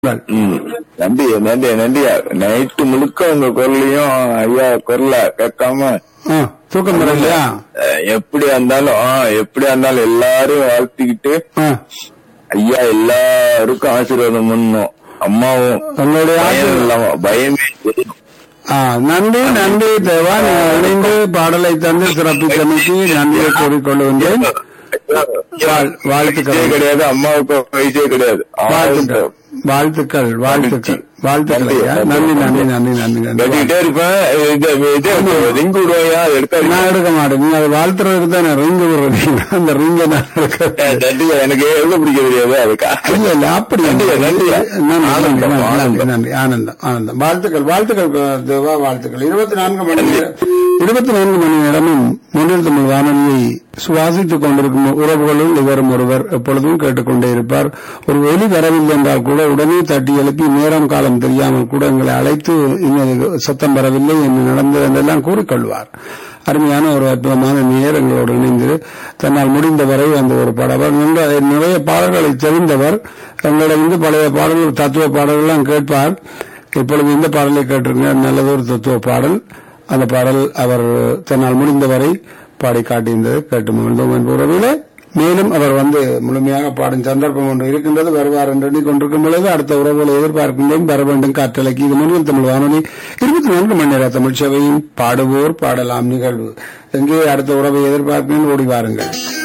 ம். நன்றி நன்றி நன்றியா நைட்டு முழுக்க உங்க குரலையும் ஐயா குரல கேட்காம ஆ, தூக்கம் வரலையா அஹ், எப்படியா இருந்தாலும் ஆ, எப்படியா இருந்தாலும் எல்லாரும் வாழ்த்திக்கிட்டு ஆ, ஐயா எல்லாருக்கும் ஆசீர்வாதம் பண்ணணும் அம்மாவும் உங்களுடைய பயம் ஆசீர்வாதம். இல்லாம பயமே இல்லை. ஆ, நன்றி நன்றி தேவா நீங்கள் இணைந்து பாடலை தந்து சிறப்பித்தமைக்கு நன்றியை கூறிக்கொள்கின்றேன் வாழ்- வாழ்த்துக்கள். வயசே கிடையாது அம்மாவுக்கு வயசே கிடையாது வாழ்த்துக்கள் வாழ்த்துக்கள் வாழ்த்துக்கள் வாழ்த்துக்கள் ஐயா நன்றி நன்றி நன்றி நன்றி நன்றி கட்டிக்கிட்டே இருப்பேன் இது இது ரிங் விடுவாயா எடுக்க நான் எடுக்க மாட்டேன் நீங்க அதை வாழ்த்துறதுக்கு தான் ரிங்கு விடுறீங்க அந்த ரிங்க நான் எடுக்க நன்றியா எனக்கு எழுத பிடிக்க தெரியாது அதுக்கா இல்ல இல்ல அப்படி நன்றி, இல்லை. நன்றி. நன்றி, நன்றி, ஆனந்தம், நன்றி, ஆனந்தம். நன்றி ஆனந்தம் ஆனந்தம் வாழ்த்துக்கள் வாழ்த்துக்கள் தேவா வாழ்த்துக்கள் இருபத்தி நான்கு மணி நேரம் இருபத்தி நான்கு மணி நேரமும் முன்னில் தமிழ் வானொலியை சுவாசித்துக் கொண்டிருக்கும் உறவுகளும் இவரும் ஒருவர் எப்பொழுதும் கேட்டுக்கொண்டே இருப்பார் ஒரு ஒலி வரவில்லை என்றால் கூட உடனே தட்டி எழுப்பி நேரம் காலம் தெரியாமல் கூட எங்களை அழைத்து இன்னும் சத்தம் வரவில்லை என்று நடந்தது என்றெல்லாம் கூறிக்கொள்வார் அருமையான ஒரு அற்புதமான நேரங்களோடு இணைந்து தன்னால் முடிந்தவரை அந்த ஒரு பாடவர் நின்ற நிறைய பாடல்களை தெரிந்தவர் எங்களிடமிருந்து பழைய பாடல்கள் தத்துவ பாடல்கள்லாம் கேட்பார் இப்பொழுது இந்த பாடலை கேட்டிருங்க நல்லதொரு தத்துவ பாடல் அந்த பாடல் அவர் தன்னால் முடிந்தவரை பாடி காட்டியிருந்தது கேட்டு மகிழ்ந்தோம் என்ற உறவிலே மேலும் அவர் வந்து முழுமையாக பாடும் சந்தர்ப்பம் ஒன்று இருக்கின்றது வருவார் என்று எண்ணிக்கொண்டிருக்கும் பொழுது அடுத்த உறவுகளை எதிர்பார்க்கின்றோம் வர வேண்டும் காற்றலைக்கு இது முன்னில் தமிழ் வானொலி இருபத்தி நான்கு மணி நேர தமிழ் சேவையும் பாடுவோர் பாடலாம் நிகழ்வு எங்கே அடுத்த உறவை எதிர்பார்க்கிறேன் ஓடி வாருங்கள்